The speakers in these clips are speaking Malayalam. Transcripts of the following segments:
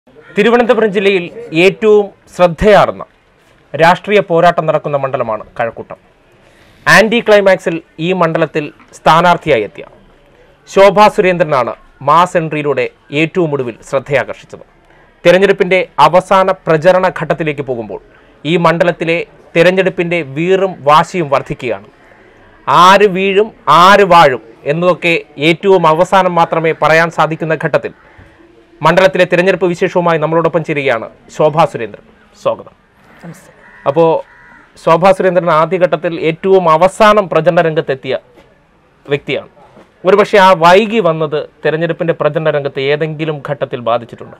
തിരുവനന്തപുരം ജില്ലയിൽ ഏറ്റവും ശ്രദ്ധയാർന്ന രാഷ്ട്രീയ പോരാട്ടം നടക്കുന്ന മണ്ഡലമാണ് കഴക്കൂട്ടം ആന്റി ക്ലൈമാക്സിൽ ഈ മണ്ഡലത്തിൽ സ്ഥാനാർത്ഥിയായി എത്തിയ ശോഭാ സുരേന്ദ്രനാണ് മാസ് എൻട്രിയിലൂടെ ഏറ്റവും ഒടുവിൽ ശ്രദ്ധയാകർഷിച്ചത് തെരഞ്ഞെടുപ്പിന്റെ അവസാന പ്രചരണ ഘട്ടത്തിലേക്ക് പോകുമ്പോൾ ഈ മണ്ഡലത്തിലെ തെരഞ്ഞെടുപ്പിന്റെ വീറും വാശിയും വർദ്ധിക്കുകയാണ് ആര് വീഴും ആര് വാഴും എന്നതൊക്കെ ഏറ്റവും അവസാനം മാത്രമേ പറയാൻ സാധിക്കുന്ന ഘട്ടത്തിൽ മണ്ഡലത്തിലെ തിരഞ്ഞെടുപ്പ് വിശേഷവുമായി നമ്മളോടൊപ്പം ചേരുകയാണ് ശോഭാ സുരേന്ദ്രൻ സ്വാഗതം നമസ്തേ അപ്പോൾ ശോഭാ സുരേന്ദ്രൻ ആദ്യഘട്ടത്തിൽ ഏറ്റവും അവസാനം പ്രചരണ രംഗത്തെത്തിയ വ്യക്തിയാണ് ഒരുപക്ഷെ ആ വൈകി വന്നത് തെരഞ്ഞെടുപ്പിന്റെ പ്രചരണ രംഗത്ത് ഏതെങ്കിലും ഘട്ടത്തിൽ ബാധിച്ചിട്ടുണ്ടോ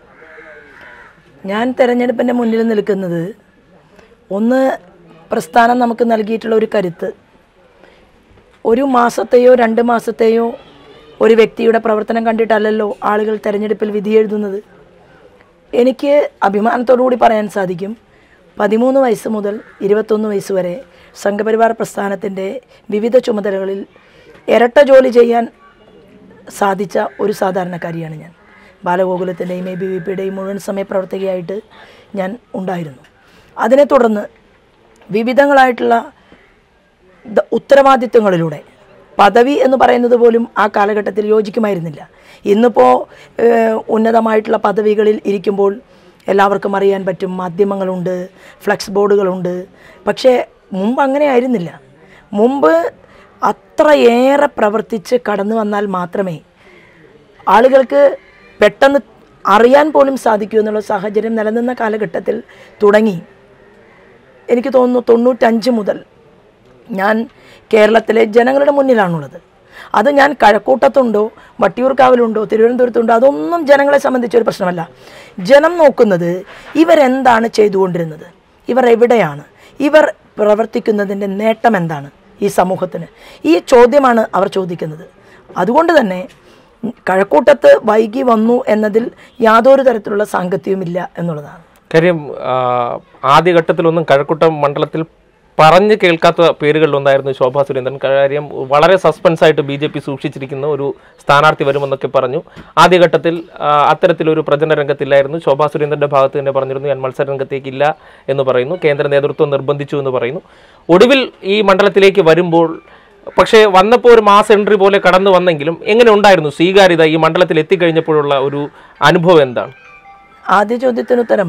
ഞാൻ തെരഞ്ഞെടുപ്പിൻ്റെ മുന്നിൽ നിൽക്കുന്നത് ഒന്ന് പ്രസ്ഥാനം നമുക്ക് നൽകിയിട്ടുള്ള ഒരു കരുത്ത് ഒരു മാസത്തെയോ രണ്ട് മാസത്തെയോ ഒരു വ്യക്തിയുടെ പ്രവർത്തനം കണ്ടിട്ടല്ലല്ലോ ആളുകൾ തെരഞ്ഞെടുപ്പിൽ വിധി എഴുതുന്നത് എനിക്ക് അഭിമാനത്തോടു കൂടി പറയാൻ സാധിക്കും പതിമൂന്ന് വയസ്സ് മുതൽ ഇരുപത്തൊന്ന് വയസ്സ് വരെ സംഘപരിവാർ പ്രസ്ഥാനത്തിൻ്റെ വിവിധ ചുമതലകളിൽ ഇരട്ട ജോലി ചെയ്യാൻ സാധിച്ച ഒരു സാധാരണക്കാരിയാണ് ഞാൻ ബാലഗോകുലത്തിൻ്റെയും എ ബി വി പിയുടെയും മുഴുവൻ സമയ പ്രവർത്തകയായിട്ട് ഞാൻ ഉണ്ടായിരുന്നു അതിനെ തുടർന്ന് വിവിധങ്ങളായിട്ടുള്ള ദ- ഉത്തരവാദിത്വങ്ങളിലൂടെ പദവി എന്ന് പറയുന്നത് പോലും ആ കാലഘട്ടത്തിൽ യോജിക്കുമായിരുന്നില്ല ഇന്നിപ്പോൾ ഏഹ്, ഉന്നതമായിട്ടുള്ള പദവികളിൽ ഇരിക്കുമ്പോൾ എല്ലാവർക്കും അറിയാൻ പറ്റും മാധ്യമങ്ങളുണ്ട് ഫ്ലെക്സ് ബോർഡുകളുണ്ട് പക്ഷേ മുമ്പ് അങ്ങനെ ആയിരുന്നില്ല മുമ്പ് അത്രയേറെ പ്രവർത്തിച്ച് കടന്നു വന്നാൽ മാത്രമേ ആളുകൾക്ക് പെട്ടെന്ന് അറിയാൻ പോലും സാധിക്കൂ എന്നുള്ള സാഹചര്യം നിലനിന്ന കാലഘട്ടത്തിൽ തുടങ്ങി എനിക്ക് തോന്നുന്നു തൊണ്ണൂറ്റഞ്ച് മുതൽ ഞാൻ കേരളത്തിലെ ജനങ്ങളുടെ മുന്നിലാണുള്ളത് അത് ഞാൻ കഴക്കൂട്ടത്തുണ്ടോ വട്ടിയൂർക്കാവിലുണ്ടോ തിരുവനന്തപുരത്തുണ്ടോ അതൊന്നും ജനങ്ങളെ സംബന്ധിച്ച ഒരു പ്രശ്നമല്ല ജനം നോക്കുന്നത് ഇവരെന്താണ് ചെയ്തുകൊണ്ടിരുന്നത് ഇവർ എവിടെയാണ് ഇവർ പ്രവർത്തിക്കുന്നതിൻ്റെ നേട്ടം എന്താണ് ഈ സമൂഹത്തിന് ഈ ചോദ്യമാണ് അവർ ചോദിക്കുന്നത് അതുകൊണ്ട് തന്നെ കഴക്കൂട്ടത്ത് വൈകി വന്നു എന്നതിൽ യാതൊരു തരത്തിലുള്ള സാങ്കത്യവുമില്ല എന്നുള്ളതാണ് കാര്യം ആ, ആദ്യഘട്ടത്തിലൊന്നും കഴക്കൂട്ടം മണ്ഡലത്തിൽ പറഞ്ഞു കേൾക്കാത്ത പേരുകളിലൊന്നായിരുന്നു ശോഭാ സുരേന്ദ്രൻ കാര്യം വളരെ സസ്പെൻസ് ആയിട്ട് ബി ജെ പി സൂക്ഷിച്ചിരിക്കുന്ന ഒരു സ്ഥാനാർത്ഥി വരുമെന്നൊക്കെ പറഞ്ഞു ആദ്യഘട്ടത്തിൽ ആ, അത്തരത്തിലൊരു പ്രചരണ രംഗത്തില്ലായിരുന്നു ശോഭാ സുരേന്ദ്രന്റെ ഭാഗത്ത് തന്നെ പറഞ്ഞിരുന്നു ഞാൻ മത്സര രംഗത്തേക്കില്ല എന്ന് പറയുന്നു കേന്ദ്ര നേതൃത്വം നിർബന്ധിച്ചു എന്ന് പറയുന്നു ഒടുവിൽ ഈ മണ്ഡലത്തിലേക്ക് വരുമ്പോൾ പക്ഷേ വന്നപ്പോൾ ഒരു മാസ് എൻട്രി പോലെ കടന്നു വന്നെങ്കിലും എങ്ങനെ ഉണ്ടായിരുന്നു സ്വീകാര്യത ഈ മണ്ഡലത്തിൽ എത്തിക്കഴിഞ്ഞപ്പോഴുള്ള ഒരു അനുഭവം എന്താണ് ആദ്യ ചോദ്യത്തിന് ഉത്തരം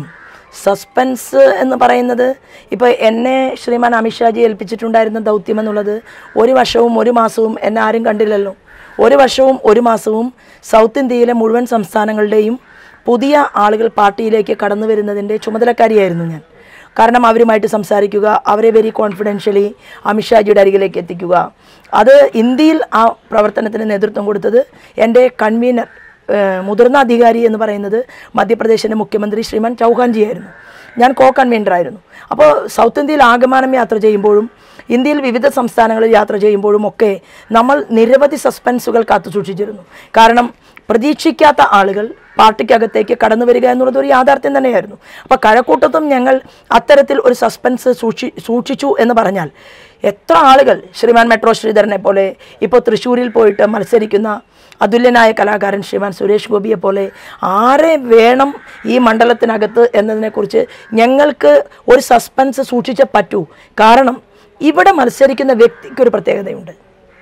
സസ്പെൻസ് എന്ന് പറയുന്നത് ഇപ്പോൾ എന്നെ ശ്രീമാൻ അമിത്ഷാജി ഏൽപ്പിച്ചിട്ടുണ്ടായിരുന്ന ദൗത്യം എന്നുള്ളത് ഒരു വർഷവും ഒരു മാസവും എന്നെ ആരും കണ്ടില്ലല്ലോ ഒരു വർഷവും ഒരു മാസവും സൗത്ത് ഇന്ത്യയിലെ മുഴുവൻ സംസ്ഥാനങ്ങളുടെയും പുതിയ ആളുകൾ പാർട്ടിയിലേക്ക് കടന്നു വരുന്നതിൻ്റെ ചുമതലക്കാരിയായിരുന്നു ഞാൻ കാരണം അവരുമായിട്ട് സംസാരിക്കുക അവരെ വെരി കോൺഫിഡൻഷ്യലി അമിത്ഷാജിയുടെ അരികിലേക്ക് എത്തിക്കുക അത് ഇന്ത്യയിൽ ആ പ്രവർത്തനത്തിന് നേതൃത്വം കൊടുത്തത് എൻ്റെ കൺവീനർ ഏഹ് മുതിർന്ന അധികാരി എന്ന് പറയുന്നത് മധ്യപ്രദേശിൻ്റെ മുഖ്യമന്ത്രി ശ്രീമാൻ ചൗഹാൻജിയായിരുന്നു ഞാൻ കോ കൺവീനറായിരുന്നു അപ്പോൾ സൗത്ത് ഇന്ത്യയിൽ ആകമാനം യാത്ര ചെയ്യുമ്പോഴും ഇന്ത്യയിൽ വിവിധ സംസ്ഥാനങ്ങളിൽ യാത്ര ചെയ്യുമ്പോഴും ഒക്കെ നമ്മൾ നിരവധി സസ്പെൻസുകൾ കാത്തു സൂക്ഷിച്ചിരുന്നു കാരണം പ്രതീക്ഷിക്കാത്ത ആളുകൾ പാർട്ടിക്കകത്തേക്ക് കടന്നു വരിക എന്നുള്ളത് ഒരു യാഥാർത്ഥ്യം തന്നെയായിരുന്നു അപ്പോൾ കഴക്കൂട്ടത്തും ഞങ്ങൾ അത്തരത്തിൽ ഒരു സസ്പെൻസ് സൂക്ഷി സൂക്ഷിച്ചു എന്ന് പറഞ്ഞാൽ എത്ര ആളുകൾ ശ്രീമാൻ മെട്രോ ശ്രീധരനെ പോലെ ഇപ്പോൾ തൃശ്ശൂരിൽ പോയിട്ട് മത്സരിക്കുന്ന അതുല്യനായ കലാകാരൻ ശ്രീമാൻ സുരേഷ് ഗോപിയെ പോലെ ആരെ വേണം ഈ മണ്ഡലത്തിനകത്ത് എന്നതിനെക്കുറിച്ച് ഞങ്ങൾക്ക് ഒരു സസ്പെൻസ് സൂക്ഷിച്ചേ പറ്റൂ കാരണം ഇവിടെ മത്സരിക്കുന്ന വ്യക്തിക്ക് ഒരു പ്രത്യേകതയുണ്ട്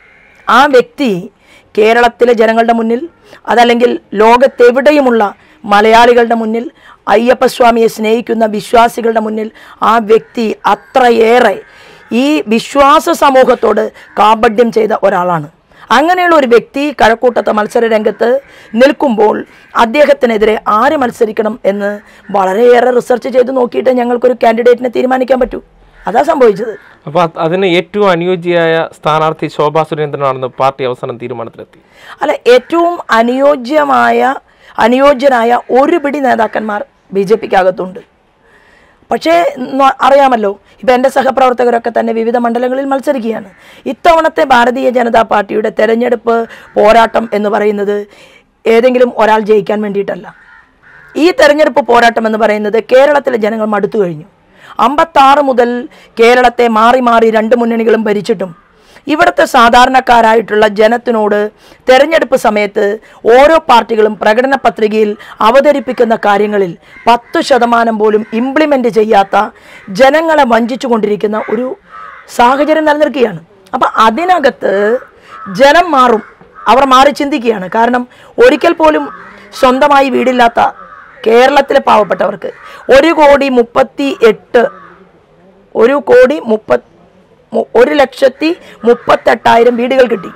ആ വ്യക്തി കേരളത്തിലെ ജനങ്ങളുടെ മുന്നിൽ അതല്ലെങ്കിൽ ലോകത്തെവിടെയുമുള്ള മലയാളികളുടെ മുന്നിൽ അയ്യപ്പസ്വാമിയെ സ്നേഹിക്കുന്ന വിശ്വാസികളുടെ മുന്നിൽ ആ വ്യക്തി അത്രയേറെ ഈ വിശ്വാസ സമൂഹത്തോട് കാപഡ്യം ചെയ്ത ഒരാളാണ് അങ്ങനെയുള്ള ഒരു വ്യക്തി കഴക്കൂട്ടത്തെ മത്സര രംഗത്ത് നിൽക്കുമ്പോൾ അദ്ദേഹത്തിനെതിരെ ആര് മത്സരിക്കണം എന്ന് വളരെയേറെ റിസർച്ച് ചെയ്ത് നോക്കിയിട്ട് ഞങ്ങൾക്കൊരു കാൻഡിഡേറ്റിനെ തീരുമാനിക്കാൻ പറ്റൂ അതാ സംഭവിച്ചത് അപ്പോൾ അത് അതിന് ഏറ്റവും അനുയോജ്യയായ സ്ഥാനാർത്ഥി ശോഭാ സുരേന്ദ്രനാണെന്ന് പാർട്ടി അവസാനം തീരുമാനത്തിലെത്തി അല്ല ഏറ്റവും അനുയോജ്യമായ അനുയോജ്യനായ ഒരു പിടി നേതാക്കന്മാർ ബി ജെ പിക്ക് അകത്തുണ്ട് പക്ഷേ ന- അറിയാമല്ലോ ഇപ്പം എൻ്റെ സഹപ്രവർത്തകരൊക്കെ തന്നെ വിവിധ മണ്ഡലങ്ങളിൽ മത്സരിക്കുകയാണ് ഇത്തവണത്തെ ഭാരതീയ ജനതാ പാർട്ടിയുടെ തെരഞ്ഞെടുപ്പ് പോരാട്ടം എന്ന് പറയുന്നത് ഏതെങ്കിലും ഒരാൾ ജയിക്കാൻ വേണ്ടിയിട്ടല്ല ഈ തെരഞ്ഞെടുപ്പ് പോരാട്ടം എന്ന് പറയുന്നത് കേരളത്തിലെ ജനങ്ങൾ മടുത്തു കഴിഞ്ഞു അമ്പത്താറ് മുതൽ കേരളത്തെ മാറി മാറി രണ്ട് മുന്നണികളും ഭരിച്ചിട്ടും ഇവിടുത്തെ സാധാരണക്കാരായിട്ടുള്ള ജനത്തിനോട് തെരഞ്ഞെടുപ്പ് സമയത്ത് ഓരോ പാർട്ടികളും പ്രകടന പത്രികയിൽ അവതരിപ്പിക്കുന്ന കാര്യങ്ങളിൽ പത്ത് ശതമാനം പോലും ഇംപ്ലിമെൻ്റ് ചെയ്യാത്ത ജനങ്ങളെ വഞ്ചിച്ചുകൊണ്ടിരിക്കുന്ന ഒരു സാഹചര്യം നിലനിൽക്കുകയാണ് അപ്പം അതിനകത്ത് ജനം മാറും അവർ മാറി ചിന്തിക്കുകയാണ് കാരണം ഒരിക്കൽ പോലും സ്വന്തമായി വീടില്ലാത്ത കേരളത്തിലെ പാവപ്പെട്ടവർക്ക് ഒരു കോടി മുപ്പത്തി എട്ട് ഒരു കോടി മുപ്പത് മു- ഒരു ലക്ഷത്തി മുപ്പത്തെട്ടായിരം വീടുകൾ കിട്ടി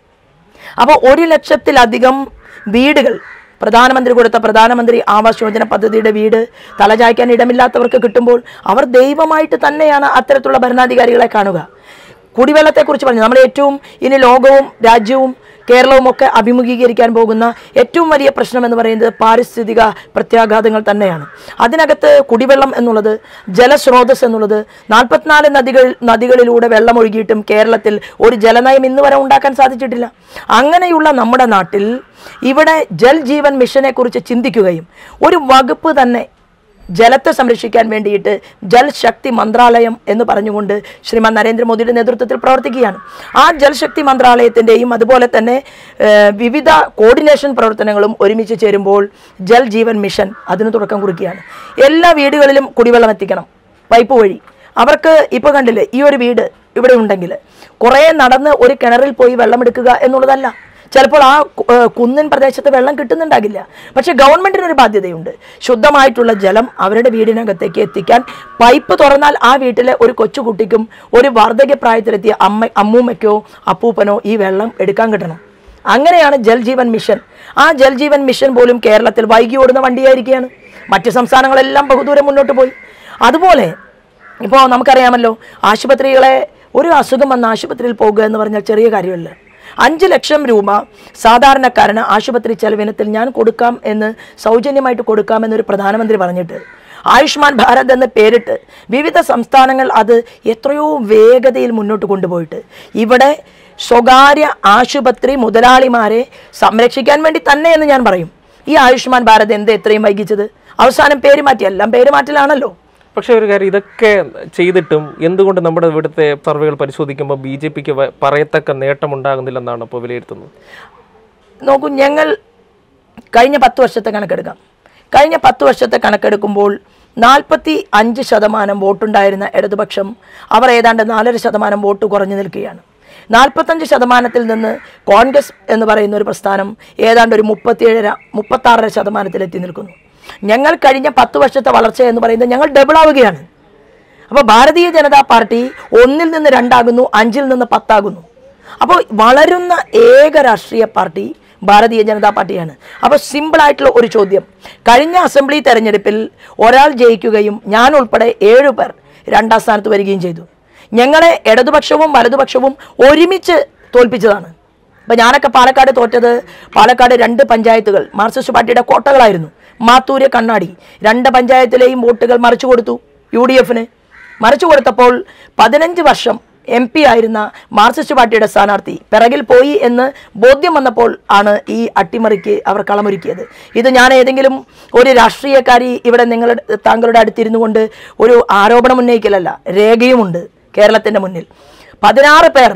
അപ്പോൾ ഒരു ലക്ഷത്തിലധികം വീടുകൾ പ്രധാനമന്ത്രി കൊടുത്ത പ്രധാനമന്ത്രി ആവാസ് യോജന പദ്ധതിയുടെ വീട് തലചായ്ക്കാൻ ഇടമില്ലാത്തവർക്ക് കിട്ടുമ്പോൾ അവർ ദൈവമായിട്ട് തന്നെയാണ് അത്തരത്തിലുള്ള ഭരണാധികാരികളെ കാണുക കുടിവെള്ളത്തെക്കുറിച്ച് പറഞ്ഞു നമ്മൾ ഏറ്റവും ഇനി ലോകവും രാജ്യവും കേരളവും ഒക്കെ അഭിമുഖീകരിക്കാൻ പോകുന്ന ഏറ്റവും വലിയ പ്രശ്നം എന്ന് പറയുന്നത് പാരിസ്ഥിതിക പ്രത്യാഘാതങ്ങൾ തന്നെയാണ് അതിനകത്ത് കുടിവെള്ളം എന്നുള്ളത് ജലസ്രോതസ് എന്നുള്ളത് നാൽപ്പത്തിനാല് നദികൾ നദികളിലൂടെ വെള്ളം ഒഴുകിയിട്ടും കേരളത്തിൽ ഒരു ജലനയം ഇന്ന് വരെ ഉണ്ടാക്കാൻ സാധിച്ചിട്ടില്ല അങ്ങനെയുള്ള നമ്മുടെ നാട്ടിൽ ഇവിടെ ജൽ ജീവൻ മിഷനെ കുറിച്ച് ചിന്തിക്കുകയും ഒരു വകുപ്പ് തന്നെ ജലത്തെ സംരക്ഷിക്കാൻ വേണ്ടിയിട്ട് ജൽശക്തി മന്ത്രാലയം എന്ന് പറഞ്ഞുകൊണ്ട് ശ്രീമാൻ നരേന്ദ്രമോദിയുടെ നേതൃത്വത്തിൽ പ്രവർത്തിക്കുകയാണ് ആ ജൽശക്തി മന്ത്രാലയത്തിൻ്റെയും അതുപോലെ തന്നെ ഏഹ്, വിവിധ കോർഡിനേഷൻ പ്രവർത്തനങ്ങളും ഒരുമിച്ച് ചേരുമ്പോൾ ജൽ ജീവൻ മിഷൻ അതിന് തുടക്കം കുറിക്കുകയാണ് എല്ലാ വീടുകളിലും കുടിവെള്ളം എത്തിക്കണം പൈപ്പ് വഴി അവർക്ക് ഇപ്പോൾ കണ്ടില്ലേ ഈ ഒരു വീട് ഇവിടെ ഉണ്ടെങ്കിൽ കുറേ നടന്ന് ഒരു കിണറിൽ പോയി വെള്ളമെടുക്കുക എന്നുള്ളതല്ല ചിലപ്പോൾ ആ കു- ഏഹ് കുന്നിൻ പ്രദേശത്ത് വെള്ളം കിട്ടുന്നുണ്ടാകില്ല പക്ഷെ ഗവൺമെന്റിന് ഒരു ബാധ്യതയുണ്ട് ശുദ്ധമായിട്ടുള്ള ജലം അവരുടെ വീടിനകത്തേക്ക് എത്തിക്കാൻ പൈപ്പ് തുറന്നാൽ ആ വീട്ടിലെ ഒരു കൊച്ചുകുട്ടിക്കും ഒരു വാർദ്ധക്യപ്രായത്തിലെത്തിയ അമ്മ അമ്മൂമ്മയ്ക്കോ അപ്പൂപ്പനോ ഈ വെള്ളം എടുക്കാൻ കിട്ടണം അങ്ങനെയാണ് ജൽജീവൻ മിഷൻ ആ ജൽജീവൻ മിഷൻ പോലും കേരളത്തിൽ വൈകി ഓടുന്ന വണ്ടിയായിരിക്കുകയാണ് മറ്റ് സംസ്ഥാനങ്ങളെല്ലാം ബഹുദൂരം മുന്നോട്ട് പോയി അതുപോലെ ഇപ്പോൾ നമുക്കറിയാമല്ലോ ആശുപത്രികളെ ഒരു അസുഖം വന്ന ആശുപത്രിയിൽ പോകുക എന്ന് പറഞ്ഞാൽ ചെറിയ കാര്യമല്ല അഞ്ച് ലക്ഷം രൂപ സാധാരണക്കാരന് ആശുപത്രി ചെലവിനത്തിൽ ഞാൻ കൊടുക്കാം എന്ന് സൗജന്യമായിട്ട് കൊടുക്കാമെന്നൊരു പ്രധാനമന്ത്രി പറഞ്ഞിട്ട് ആയുഷ്മാൻ ഭാരത് എന്ന് പേരിട്ട് വിവിധ സംസ്ഥാനങ്ങൾ അത് എത്രയോ വേഗതയിൽ മുന്നോട്ട് കൊണ്ടുപോയിട്ട് ഇവിടെ സ്വകാര്യ ആശുപത്രി മുതലാളിമാരെ സംരക്ഷിക്കാൻ വേണ്ടി തന്നെ എന്ന് ഞാൻ പറയും ഈ ആയുഷ്മാൻ ഭാരത് എന്ത് എത്രയും വൈകിച്ചത് അവസാനം പേര് മാറ്റി എല്ലാം പേര് മാറ്റലാണല്ലോ പക്ഷേ ഒരു കാര്യം ഇതൊക്കെ ചെയ്തിട്ടും എന്തുകൊണ്ട് നമ്മുടെ ഇവിടുത്തെ സർവേകൾ പരിശോധിക്കുമ്പോൾ ബി ജെ പിക്ക് പറയത്തക്ക നേട്ടമുണ്ടാകുന്നില്ലെന്നാണ് ഇപ്പോൾ വിലയിരുത്തുന്നത് നോക്കൂ ഞങ്ങൾ കഴിഞ്ഞ പത്ത് വർഷത്തെ കണക്കെടുക്കാം കഴിഞ്ഞ പത്ത് വർഷത്തെ കണക്കെടുക്കുമ്പോൾ നാൽപ്പത്തി അഞ്ച് ശതമാനം വോട്ടുണ്ടായിരുന്ന ഇടതുപക്ഷം അവർ ഏതാണ്ട് നാലര ശതമാനം വോട്ട് കുറഞ്ഞു നിൽക്കുകയാണ് നാൽപ്പത്തഞ്ച് ശതമാനത്തിൽ നിന്ന് കോൺഗ്രസ് എന്ന് പറയുന്ന ഒരു പ്രസ്ഥാനം ഏതാണ്ട് ഒരു മുപ്പത്തിയേഴര മുപ്പത്താറര ശതമാനത്തിലെത്തി നിൽക്കുന്നു ഞങ്ങൾ കഴിഞ്ഞ പത്ത് വർഷത്തെ വളർച്ച എന്ന് പറയുന്നത് ഞങ്ങൾ ഡബിൾ ആവുകയാണ് അപ്പോൾ ഭാരതീയ ജനതാ പാർട്ടി ഒന്നിൽ നിന്ന് രണ്ടാകുന്നു അഞ്ചിൽ നിന്ന് പത്താകുന്നു അപ്പോൾ വളരുന്ന ഏക രാഷ്ട്രീയ പാർട്ടി ഭാരതീയ ജനതാ പാർട്ടിയാണ് അപ്പോൾ സിമ്പിളായിട്ടുള്ള ഒരു ചോദ്യം കഴിഞ്ഞ അസംബ്ലി തെരഞ്ഞെടുപ്പിൽ ഒരാൾ ജയിക്കുകയും ഞാൻ ഉൾപ്പെടെ ഏഴു പേർ രണ്ടാം സ്ഥാനത്ത് വരികയും ചെയ്തു ഞങ്ങളെ ഇടതുപക്ഷവും വലതുപക്ഷവും ഒരുമിച്ച് തോൽപ്പിച്ചതാണ് ഇപ്പം ഞാനൊക്കെ പാലക്കാട് തോറ്റത് പാലക്കാട് രണ്ട് പഞ്ചായത്തുകൾ മാർക്സിസ്റ്റ് പാർട്ടിയുടെ കോട്ടകളായിരുന്നു മാത്തൂര് കണ്ണാടി രണ്ട് പഞ്ചായത്തിലെയും വോട്ടുകൾ മറിച്ചു കൊടുത്തു യു ഡി എഫിന് മറിച്ചു കൊടുത്തപ്പോൾ പതിനഞ്ച് വർഷം എം പി ആയിരുന്ന മാർക്സിസ്റ്റ് പാർട്ടിയുടെ സ്ഥാനാർത്ഥി പിറകിൽ പോയി എന്ന് ബോധ്യം വന്നപ്പോൾ ആണ് ഈ അട്ടിമറിക്ക് അവർ കളമൊരുക്കിയത് ഇത് ഞാൻ ഏതെങ്കിലും ഒരു രാഷ്ട്രീയക്കാരി ഇവിടെ നിങ്ങളുടെ താങ്കളുടെ അടുത്തിരുന്നു കൊണ്ട് ഒരു ആരോപണം ഉന്നയിക്കലല്ല രേഖയുമുണ്ട് കേരളത്തിൻ്റെ മുന്നിൽ പതിനാറ് പേർ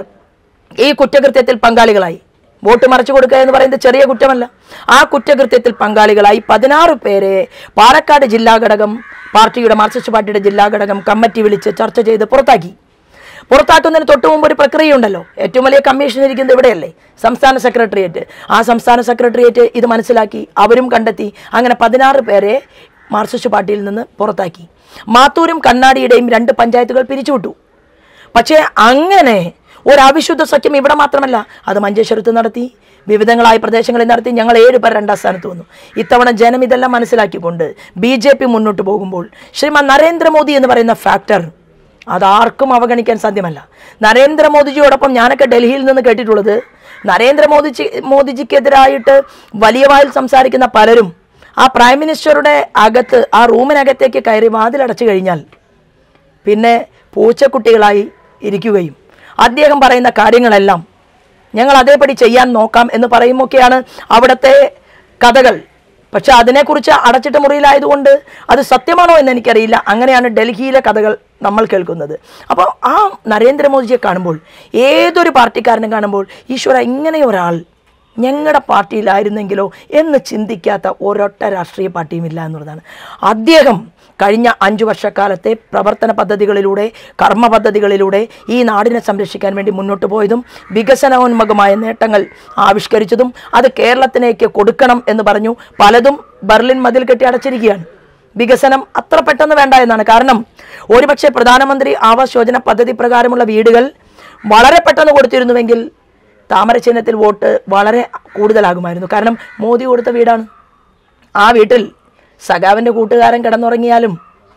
ഈ കുറ്റകൃത്യത്തിൽ പങ്കാളികളായി വോട്ട് മറിച്ചു കൊടുക്കുക എന്ന് പറയുന്നത് ചെറിയ കുറ്റമല്ല ആ കുറ്റകൃത്യത്തിൽ പങ്കാളികളായി പതിനാറ് പേരെ പാലക്കാട് ജില്ലാ ഘടകം പാർട്ടിയുടെ മാർക്സിസ്റ്റ് പാർട്ടിയുടെ ജില്ലാ ഘടകം കമ്മിറ്റി വിളിച്ച് ചർച്ച ചെയ്ത് പുറത്താക്കി പുറത്താക്കുന്നതിന് തൊട്ട് മുമ്പ് ഒരു പ്രക്രിയ ഉണ്ടല്ലോ ഏറ്റവും വലിയ കമ്മീഷൻ ഇരിക്കുന്നത് ഇവിടെയല്ലേ സംസ്ഥാന സെക്രട്ടേറിയറ്റ് ആ സംസ്ഥാന സെക്രട്ടേറിയറ്റ് ഇത് മനസ്സിലാക്കി അവരും കണ്ടെത്തി അങ്ങനെ പതിനാറ് പേരെ മാർക്സിസ്റ്റ് പാർട്ടിയിൽ നിന്ന് പുറത്താക്കി മാത്തൂരും കണ്ണാടിയുടെയും രണ്ട് പഞ്ചായത്തുകൾ പിരിച്ചുവിട്ടു പക്ഷേ അങ്ങനെ ഒരു അവിശുദ്ധ സഖ്യം ഇവിടെ മാത്രമല്ല അത് മഞ്ചേശ്വരത്ത് നടത്തി വിവിധങ്ങളായ പ്രദേശങ്ങളിൽ നടത്തി ഞങ്ങൾ ഏഴ് പേർ രണ്ടാം സ്ഥാനത്ത് വന്നു ഇത്തവണ ജനം ഇതെല്ലാം മനസ്സിലാക്കിക്കൊണ്ട് ബി ജെ പി മുന്നോട്ട് പോകുമ്പോൾ ശ്രീമാൻ നരേന്ദ്രമോദി എന്ന് പറയുന്ന ഫാക്ടർ അതാർക്കും അവഗണിക്കാൻ സാധ്യമല്ല നരേന്ദ്രമോദിജിയോടൊപ്പം ഞാനൊക്കെ ഡൽഹിയിൽ നിന്ന് കേട്ടിട്ടുള്ളത് നരേന്ദ്രമോദിജി മോദിജിക്കെതിരായിട്ട് വലിയ വായിൽ സംസാരിക്കുന്ന പലരും ആ പ്രൈം മിനിസ്റ്ററുടെ അകത്ത് ആ റൂമിനകത്തേക്ക് കയറി വാതിലടച്ചു കഴിഞ്ഞാൽ പിന്നെ പൂച്ചക്കുട്ടികളായി ഇരിക്കുകയും അദ്ദേഹം പറയുന്ന കാര്യങ്ങളെല്ലാം ഞങ്ങൾ അതേപടി ചെയ്യാൻ നോക്കാം എന്ന് പറയുമൊക്കെയാണ് അവിടുത്തെ കഥകൾ പക്ഷെ അതിനെക്കുറിച്ച് അടച്ചിട്ട മുറിയിലായതുകൊണ്ട് അത് സത്യമാണോ എന്ന് എനിക്കറിയില്ല അങ്ങനെയാണ് ഡൽഹിയിലെ കഥകൾ നമ്മൾ കേൾക്കുന്നത് അപ്പോൾ ആ നരേന്ദ്രമോദിജിയെ കാണുമ്പോൾ ഏതൊരു പാർട്ടിക്കാരനെ കാണുമ്പോൾ ഈശ്വര ഇങ്ങനെ ഒരാൾ ഞങ്ങളുടെ പാർട്ടിയിലായിരുന്നെങ്കിലോ എന്ന് ചിന്തിക്കാത്ത ഒരൊറ്റ രാഷ്ട്രീയ പാർട്ടിയും ഇല്ല എന്നുള്ളതാണ് അദ്ദേഹം കഴിഞ്ഞ അഞ്ചു വർഷക്കാലത്തെ പ്രവർത്തന പദ്ധതികളിലൂടെ കർമ്മ പദ്ധതികളിലൂടെ ഈ നാടിനെ സംരക്ഷിക്കാൻ വേണ്ടി മുന്നോട്ട് പോയതും വികസനോന്മുഖമായ നേട്ടങ്ങൾ ആവിഷ്കരിച്ചതും അത് കേരളത്തിലേക്ക് കൊടുക്കണം എന്ന് പറഞ്ഞു പലതും ബർലിൻ മതിൽ കെട്ടി അടച്ചിരിക്കുകയാണ് വികസനം അത്ര പെട്ടെന്ന് വേണ്ട എന്നാണ് കാരണം ഒരുപക്ഷെ പ്രധാനമന്ത്രി ആവാസ് യോജന പദ്ധതി പ്രകാരമുള്ള വീടുകൾ വളരെ പെട്ടെന്ന് കൊടുത്തിരുന്നുവെങ്കിൽ താമര ചിഹ്നത്തിൽ വോട്ട് വളരെ കൂടുതലാകുമായിരുന്നു കാരണം മോദി കൊടുത്ത വീടാണ് ആ വീട്ടിൽ സഖാവിൻ്റെ കൂട്ടുകാരൻ കിടന്നുറങ്ങിയാലും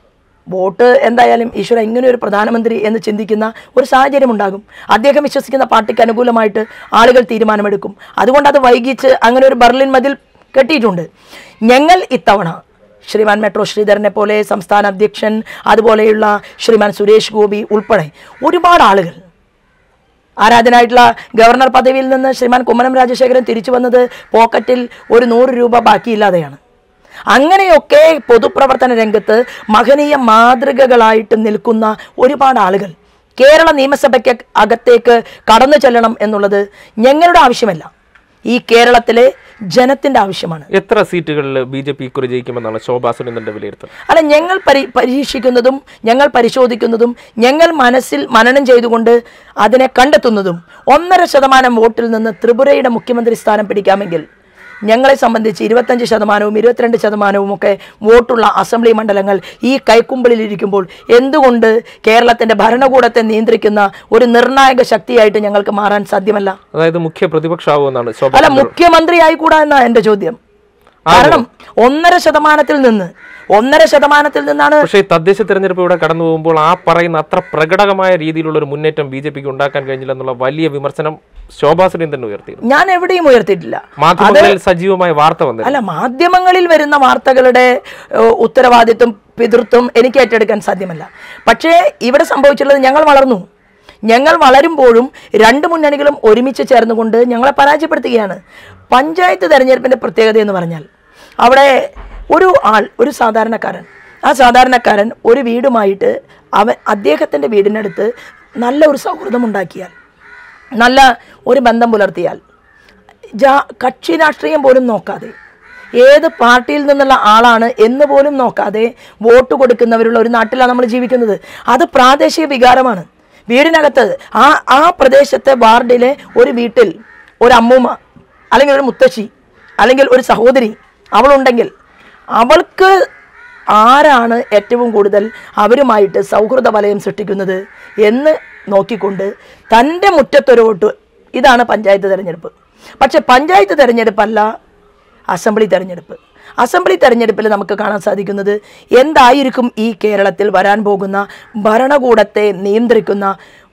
വോട്ട് എന്തായാലും ഈശ്വര ഇങ്ങനെ ഒരു പ്രധാനമന്ത്രി എന്ന് ചിന്തിക്കുന്ന ഒരു സാഹചര്യം ഉണ്ടാകും അദ്ദേഹം വിശ്വസിക്കുന്ന പാർട്ടിക്ക് അനുകൂലമായിട്ട് ആളുകൾ തീരുമാനമെടുക്കും അതുകൊണ്ട് അത് വൈകിച്ച് അങ്ങനെ ഒരു ബർലിൻ മതിൽ കെട്ടിയിട്ടുണ്ട് ഞങ്ങൾ ഇത്തവണ ശ്രീമാൻ മെട്രോ ശ്രീധരനെ പോലെ സംസ്ഥാന അധ്യക്ഷൻ അതുപോലെയുള്ള ശ്രീമാൻ സുരേഷ് ഗോപി ഉൾപ്പെടെ ഒരുപാട് ആളുകൾ ആരാധനായിട്ടുള്ള ഗവർണർ പദവിയിൽ നിന്ന് ശ്രീമാൻ കുമ്മനം രാജശേഖരൻ തിരിച്ചു വന്നത് പോക്കറ്റിൽ ഒരു നൂറ് രൂപ ബാക്കിയില്ലാതെയാണ് അങ്ങനെയൊക്കെ പൊതുപ്രവർത്തന രംഗത്ത് മഹനീയ മാതൃകകളായിട്ട് നിൽക്കുന്ന ഒരുപാട് ആളുകൾ കേരള നിയമസഭയ്ക്ക് അകത്തേക്ക് കടന്നു ചെല്ലണം എന്നുള്ളത് ഞങ്ങളുടെ ആവശ്യമല്ല ഈ കേരളത്തിലെ ജനത്തിന്റെ ആവശ്യമാണ് എത്ര സീറ്റുകളിൽ ബി ജെ പി ഇക്കുറി ജയിക്കുമെന്നാണ് ശോഭാ സുരേന്ദ്രന്റെ വിലയിരുത്തൽ അല്ല ഞങ്ങൾ പരി പരീക്ഷിക്കുന്നതും ഞങ്ങൾ പരിശോധിക്കുന്നതും ഞങ്ങൾ മനസ്സിൽ മനനം ചെയ്തുകൊണ്ട് അതിനെ കണ്ടെത്തുന്നതും ഒന്നര ശതമാനം വോട്ടിൽ നിന്ന് ത്രിപുരയുടെ മുഖ്യമന്ത്രി സ്ഥാനം പിടിക്കാമെങ്കിൽ ഞങ്ങളെ സംബന്ധിച്ച് ഇരുപത്തഞ്ച് ശതമാനവും ഇരുപത്തിരണ്ട് ശതമാനവും ഒക്കെ വോട്ടുള്ള അസംബ്ലി മണ്ഡലങ്ങൾ ഈ കൈക്കുമ്പിളിൽ ഇരിക്കുമ്പോൾ എന്തുകൊണ്ട് കേരളത്തിന്റെ ഭരണകൂടത്തെ നിയന്ത്രിക്കുന്ന ഒരു നിർണായക ശക്തിയായിട്ട് ഞങ്ങൾക്ക് മാറാൻ സാധ്യമല്ല അതായത് മുഖ്യ പ്രതിപക്ഷമാവുമെന്നാണ് ശോഭ അല്ല മുഖ്യമന്ത്രി ആയിക്കൂടാ എന്നാ എന്റെ ചോദ്യം കാരണം ഒന്നര ശതമാനത്തിൽ നിന്ന് ഒന്നര ശതമാനത്തിൽ നിന്നാണ് പക്ഷേ ഈ തദ്ദേശ തെരഞ്ഞെടുപ്പ് ഇവിടെ കടന്നു പോകുമ്പോൾ ആ പറയുന്ന അത്ര പ്രകടമായ രീതിയിലുള്ള ഒരു മുന്നേറ്റം ബി ജെ പിക്ക് ഉണ്ടാക്കാൻ കഴിഞ്ഞില്ല എന്നുള്ള വലിയ വിമർശനം ശോഭാ സുരേന്ദ്രൻ ഉയർത്തിയിരുന്നു ഞാൻ എവിടെയും ഉയർത്തിയിട്ടില്ല മാധ്യമങ്ങളിൽ സജീവമായ വാർത്ത വന്നിരുന്നു അല്ല മാധ്യമങ്ങളിൽ വരുന്ന വാർത്തകളുടെ ഏഹ്, ഉത്തരവാദിത്വം പിതൃത്വം എനിക്ക് ഏറ്റെടുക്കാൻ സാധ്യമല്ല പക്ഷേ ഇവിടെ സംഭവിച്ചുള്ളത് ഞങ്ങൾ വളർന്നു ഞങ്ങൾ വളരുമ്പോഴും രണ്ട് മുന്നണികളും ഒരുമിച്ച് ചേർന്നുകൊണ്ട് ഞങ്ങളെ പരാജയപ്പെടുത്തുകയാണ് പഞ്ചായത്ത് തെരഞ്ഞെടുപ്പിൻ്റെ പ്രത്യേകത എന്ന് പറഞ്ഞാൽ അവിടെ ഒരു ആൾ ഒരു സാധാരണക്കാരൻ ആ സാധാരണക്കാരൻ ഒരു വീടുമായിട്ട് അവൻ അദ്ദേഹത്തിൻ്റെ വീടിനടുത്ത് നല്ല ഒരു സൗഹൃദം ഉണ്ടാക്കിയാൽ നല്ല ഒരു ബന്ധം പുലർത്തിയാൽ ജാ കക്ഷി രാഷ്ട്രീയം പോലും നോക്കാതെ ഏത് പാർട്ടിയിൽ നിന്നുള്ള ആളാണ് എന്ന് പോലും നോക്കാതെ വോട്ട് കൊടുക്കുന്നവരുള്ള ഒരു നാട്ടിലാണ് നമ്മൾ ജീവിക്കുന്നത് അത് പ്രാദേശിക വികാരമാണ് വീടിനകത്ത് ആ ആ പ്രദേശത്തെ വാർഡിലെ ഒരു വീട്ടിൽ ഒരു അമ്മൂമ്മ അല്ലെങ്കിൽ ഒരു മുത്തശ്ശി അല്ലെങ്കിൽ ഒരു സഹോദരി അവളുണ്ടെങ്കിൽ അവൾക്ക് ആരാണ് ഏറ്റവും കൂടുതൽ അവരുമായിട്ട് സൗഹൃദ വലയം സൃഷ്ടിക്കുന്നത് എന്ന് നോക്കിക്കൊണ്ട് തൻ്റെ മുറ്റത്തൊരു വോട്ട് ഇതാണ് പഞ്ചായത്ത് തെരഞ്ഞെടുപ്പ് പക്ഷെ പഞ്ചായത്ത് തെരഞ്ഞെടുപ്പല്ല അസംബ്ലി തെരഞ്ഞെടുപ്പ് അസംബ്ലി തെരഞ്ഞെടുപ്പിൽ നമുക്ക് കാണാൻ സാധിക്കുന്നത് എന്തായിരിക്കും ഈ കേരളത്തിൽ വരാൻ പോകുന്ന ഭരണകൂടത്തെ നിയന്ത്രിക്കുന്ന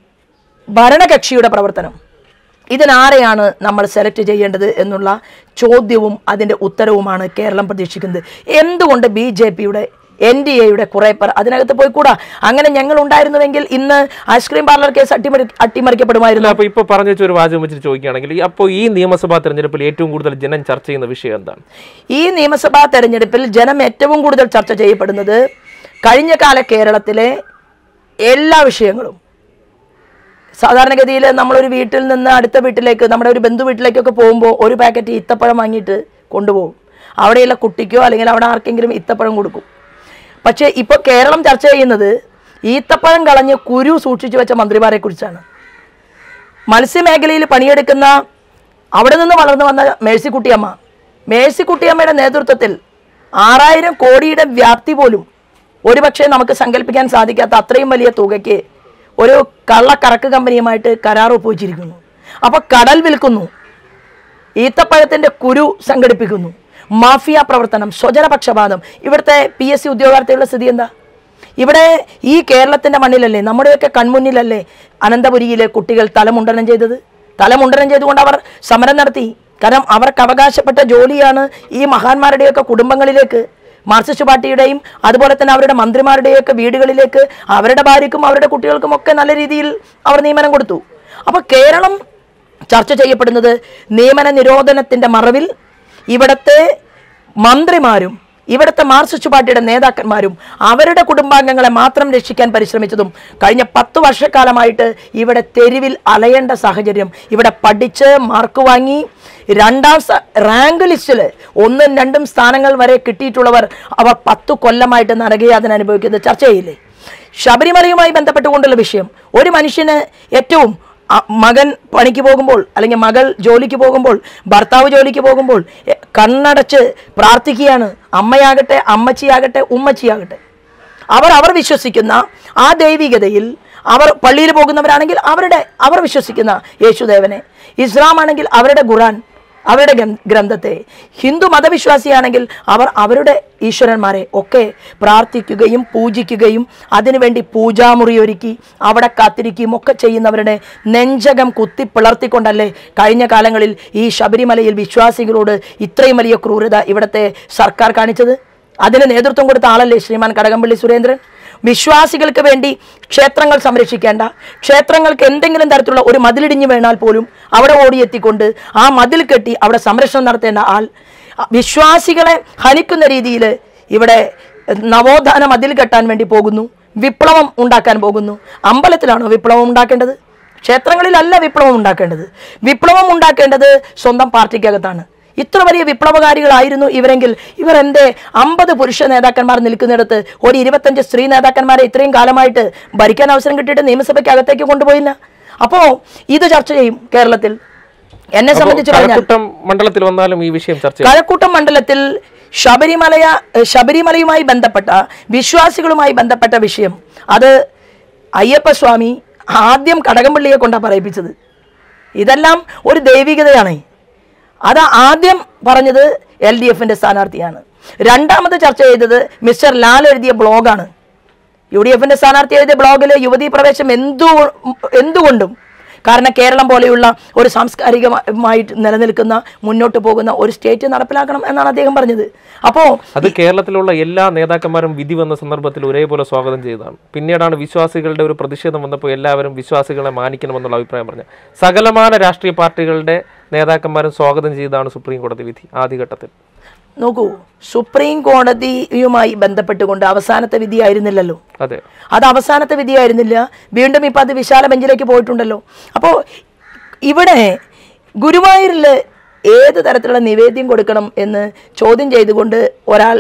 ഭരണകക്ഷിയുടെ പ്രവർത്തനം ഇതിനാരെയാണ് നമ്മൾ സെലക്ട് ചെയ്യേണ്ടത് എന്നുള്ള ചോദ്യവും അതിൻ്റെ ഉത്തരവുമാണ് കേരളം പ്രതീക്ഷിക്കുന്നത് എന്തുകൊണ്ട് ബി ജെ പിയുടെ എൻ ഡി എയുടെ കുറേ പേർ അതിനകത്ത് പോയി കൂടാ അങ്ങനെ ഞങ്ങൾ ഉണ്ടായിരുന്നുവെങ്കിൽ ഇന്ന് ഐസ്ക്രീം പാർലർ കേസ് അട്ടിമറി അട്ടിമറിക്കപ്പെടുമായിരുന്നു അപ്പൊ ഇപ്പൊ പറഞ്ഞു വെച്ച ഒരു വാചകം വെച്ചിട്ട് ചോദിക്കുകയാണെങ്കിൽ ഈ- അപ്പോൾ ഈ നിയമസഭാ തെരഞ്ഞെടുപ്പിൽ ഏറ്റവും കൂടുതൽ ജനം ചർച്ച ചെയ്യുന്ന വിഷയം എന്താണ് ഈ നിയമസഭാ തെരഞ്ഞെടുപ്പിൽ ജനം ഏറ്റവും കൂടുതൽ ചർച്ച ചെയ്യപ്പെടുന്നത് കഴിഞ്ഞ കാല കേരളത്തിലെ എല്ലാ വിഷയങ്ങളും സാധാരണഗതിയിൽ നമ്മളൊരു വീട്ടിൽ നിന്ന് അടുത്ത വീട്ടിലേക്ക് നമ്മുടെ ഒരു ബന്ധു വീട്ടിലേക്കൊക്കെ പോകുമ്പോൾ ഒരു പാക്കറ്റ് ഈത്തപ്പഴം വാങ്ങിയിട്ട് കൊണ്ടുപോകും അവിടെയുള്ള കുട്ടിക്കോ അല്ലെങ്കിൽ അവിടെ ആർക്കെങ്കിലും ഈത്തപ്പഴം കൊടുക്കും പക്ഷേ ഇപ്പോൾ കേരളം ചർച്ച ചെയ്യുന്നത് ഈത്തപ്പഴം കളഞ്ഞ് കുരു സൂക്ഷിച്ചു വെച്ച മന്ത്രിമാരെ കുറിച്ചാണ് മത്സ്യമേഖലയിൽ പണിയെടുക്കുന്ന അവിടെ നിന്ന് വളർന്നു വന്ന മേഴ്സിക്കുട്ടിയമ്മ മേഴ്സിക്കുട്ടിയമ്മയുടെ നേതൃത്വത്തിൽ ആറായിരം കോടിയുടെ വ്യാപ്തി പോലും ഒരുപക്ഷെ നമുക്ക് സങ്കല്പിക്കാൻ സാധിക്കാത്ത അത്രയും വലിയ തുകയ്ക്ക് ഒരു കള്ളക്കറക്ക് കമ്പനിയുമായിട്ട് കരാർ ഒപ്പുവെച്ചിരിക്കുന്നു അപ്പോൾ കടൽ വിൽക്കുന്നു ഈത്തപ്പഴത്തിൻ്റെ കുരു സംഘടിപ്പിക്കുന്നു മാഫിയ പ്രവർത്തനം സ്വജനപക്ഷപാതം ഇവിടുത്തെ പി എസ് സി ഉദ്യോഗാർത്ഥികളുടെ സ്ഥിതി എന്താ ഇവിടെ ഈ കേരളത്തിൻ്റെ മണ്ണിലല്ലേ നമ്മുടെയൊക്കെ കൺമുന്നിലല്ലേ അനന്തപുരിയിലെ കുട്ടികൾ തലമുണ്ടനം ചെയ്തത് തലമുണ്ടനം ചെയ്തുകൊണ്ട് അവർ സമരം നടത്തി കാരണം അവർക്ക് അവകാശപ്പെട്ട ജോലിയാണ് ഈ മഹാന്മാരുടെയൊക്കെ കുടുംബങ്ങളിലേക്ക് മാർക്സിസ്റ്റ് പാർട്ടിയുടെയും അതുപോലെ തന്നെ അവരുടെ മന്ത്രിമാരുടെയൊക്കെ വീടുകളിലേക്ക് അവരുടെ ഭാര്യയ്ക്കും അവരുടെ കുട്ടികൾക്കും ഒക്കെ നല്ല രീതിയിൽ അവർ നിയമനം കൊടുത്തു അപ്പോൾ കേരളം ചർച്ച ചെയ്യപ്പെടുന്നത് നിയമന നിരോധനത്തിൻ്റെ മറവിൽ ഇവിടുത്തെ മന്ത്രിമാരും ഇവിടുത്തെ മാർക്സിസ്റ്റ് പാർട്ടിയുടെ നേതാക്കന്മാരും അവരുടെ കുടുംബാംഗങ്ങളെ മാത്രം രക്ഷിക്കാൻ പരിശ്രമിച്ചതും കഴിഞ്ഞ പത്ത് വർഷക്കാലമായിട്ട് ഇവിടെ തെരുവിൽ അലയേണ്ട സാഹചര്യം ഇവിടെ പഠിച്ച് മാർക്ക് വാങ്ങി രണ്ടാം സ- റാങ്ക് ലിസ്റ്റിൽ ഒന്നും രണ്ടും സ്ഥാനങ്ങൾ വരെ കിട്ടിയിട്ടുള്ളവർ അവർ പത്തു കൊല്ലമായിട്ട് നരകയാതന അനുഭവിക്കുന്നത് ചർച്ച ചെയ്യില്ലേ ശബരിമലയുമായി ബന്ധപ്പെട്ടുകൊണ്ടുള്ള വിഷയം ഒരു മനുഷ്യന് ഏറ്റവും അ- മകൻ പണിക്ക് പോകുമ്പോൾ അല്ലെങ്കിൽ മകൾ ജോലിക്ക് പോകുമ്പോൾ ഭർത്താവ് ജോലിക്ക് പോകുമ്പോൾ എ, കണ്ണടച്ച് പ്രാർത്ഥിക്കുകയാണ് അമ്മയാകട്ടെ അമ്മച്ചിയാകട്ടെ ഉമ്മച്ചിയാകട്ടെ അവർ അവർ വിശ്വസിക്കുന്ന ആ ദൈവികതയിൽ അവർ പള്ളിയിൽ പോകുന്നവരാണെങ്കിൽ അവരുടെ അവർ വിശ്വസിക്കുന്ന യേശുദേവനെ ഇസ്ലാം ആണെങ്കിൽ അവരുടെ ഖുറാൻ അവരുടെ ഗ്രന്ഥ- ഗ്രന്ഥത്തെ ഹിന്ദു മതവിശ്വാസിയാണെങ്കിൽ അവർ അവരുടെ ഈശ്വരന്മാരെ ഒക്കെ പ്രാർത്ഥിക്കുകയും പൂജിക്കുകയും അതിനുവേണ്ടി പൂജാമുറി ഒരുക്കി അവിടെ കാത്തിരിക്കുകയും ഒക്കെ ചെയ്യുന്നവരുടെ നെഞ്ചകം കുത്തി പിളർത്തിക്കൊണ്ടല്ലേ കഴിഞ്ഞ കാലങ്ങളിൽ ഈ ശബരിമലയിൽ വിശ്വാസികളോട് ഇത്രയും വലിയ ക്രൂരത ഇവിടുത്തെ സർക്കാർ കാണിച്ചത് അതിന് നേതൃത്വം കൊടുത്ത ആളല്ലേ ശ്രീമാൻ കടകംപള്ളി സുരേന്ദ്രൻ വിശ്വാസികൾക്ക് വേണ്ടി ക്ഷേത്രങ്ങൾ സംരക്ഷിക്കേണ്ട ക്ഷേത്രങ്ങൾക്ക് എന്തെങ്കിലും തരത്തിലുള്ള ഒരു മതിലിടിഞ്ഞു വീണാൽ പോലും അവിടെ ഓടിയെത്തിക്കൊണ്ട് ആ മതിൽ കെട്ടി അവിടെ സംരക്ഷണം നടത്തേണ്ട ആൾ വിശ്വാസികളെ ഹനിക്കുന്ന രീതിയിൽ ഇവിടെ നവോത്ഥാന മതിൽ കെട്ടാൻ വേണ്ടി പോകുന്നു വിപ്ലവം ഉണ്ടാക്കാൻ പോകുന്നു അമ്പലത്തിലാണോ വിപ്ലവം ഉണ്ടാക്കേണ്ടത് ക്ഷേത്രങ്ങളിലല്ല വിപ്ലവം ഉണ്ടാക്കേണ്ടത് വിപ്ലവം ഉണ്ടാക്കേണ്ടത് സ്വന്തം പാർട്ടിക്കകത്താണ് ഇത്ര വലിയ വിപ്ലവകാരികളായിരുന്നു ഇവരെങ്കിൽ ഇവർ എന്തേ അമ്പത് പുരുഷ നേതാക്കന്മാർ നിൽക്കുന്നിടത്ത് ഒരു ഇരുപത്തഞ്ച് സ്ത്രീ നേതാക്കന്മാരെ ഇത്രയും കാലമായിട്ട് ഭരിക്കാൻ അവസരം കിട്ടിയിട്ട് നിയമസഭയ്ക്ക് അകത്തേക്ക് കൊണ്ടുപോയില്ല അപ്പോൾ ഇത് ചർച്ച ചെയ്യും കേരളത്തിൽ എന്നെ സംബന്ധിച്ച് പറഞ്ഞാൽ കഴക്കൂട്ടം മണ്ഡലത്തിൽ വന്നാലും ഈ വിഷയം ചർച്ച ചെയ്യും കഴക്കൂട്ടം മണ്ഡലത്തിൽ ശബരിമലയ ശബരിമലയുമായി ബന്ധപ്പെട്ട വിശ്വാസികളുമായി ബന്ധപ്പെട്ട വിഷയം അത് അയ്യപ്പസ്വാമി ആദ്യം കടകംപള്ളിയെ കൊണ്ടാണ് പറയിപ്പിച്ചത് ഇതെല്ലാം ഒരു ദൈവികതയാണ് അത് ആദ്യം പറഞ്ഞത് എൽ ഡി എഫിൻ്റെ സ്ഥാനാർത്ഥിയാണ് രണ്ടാമത് ചർച്ച ചെയ്തത് മിസ്റ്റർ ലാൽ എഴുതിയ ബ്ലോഗാണ് യു ഡി എഫിൻ്റെ സ്ഥാനാർത്ഥി എഴുതിയ ബ്ലോഗിൽ യുവതീ പ്രവേശം എന്തു എന്തുകൊണ്ടും കാരണം കേരളം പോലെയുള്ള ഒരു സാംസ്കാരികമായിട്ട് നിലനിൽക്കുന്ന മുന്നോട്ട് പോകുന്ന ഒരു സ്റ്റേറ്റ് നടപ്പിലാക്കണം എന്നാണ് അദ്ദേഹം പറഞ്ഞത് അപ്പോൾ അത് കേരളത്തിലുള്ള എല്ലാ നേതാക്കന്മാരും വിധി വന്ന സന്ദർഭത്തിൽ ഒരേപോലെ സ്വാഗതം ചെയ്തതാണ് പിന്നീടാണ് വിശ്വാസികളുടെ ഒരു പ്രതിഷേധം വന്നപ്പോൾ എല്ലാവരും വിശ്വാസികളെ മാനിക്കണമെന്നുള്ള അഭിപ്രായം പറഞ്ഞത് സകലമാന രാഷ്ട്രീയ പാർട്ടികളുടെ നേതാക്കന്മാരും സ്വാഗതം ചെയ്തതാണ് സുപ്രീം കോടതി വിധി ആദ്യഘട്ടത്തിൽ നോക്കൂ സുപ്രീം കോടതിയുമായി ബന്ധപ്പെട്ടുകൊണ്ട് അവസാനത്തെ വിധിയായിരുന്നില്ലല്ലോ അതെ അത് അവസാനത്തെ വിധിയായിരുന്നില്ല വീണ്ടും ഇപ്പം അത് വിശാല ബെഞ്ചിലേക്ക് പോയിട്ടുണ്ടല്ലോ അപ്പോൾ ഇവിടെ ഗുരുവായൂരിൽ ഏത് തരത്തിലുള്ള നിവേദ്യം കൊടുക്കണം എന്ന് ചോദ്യം ചെയ്തുകൊണ്ട് ഒരാൾ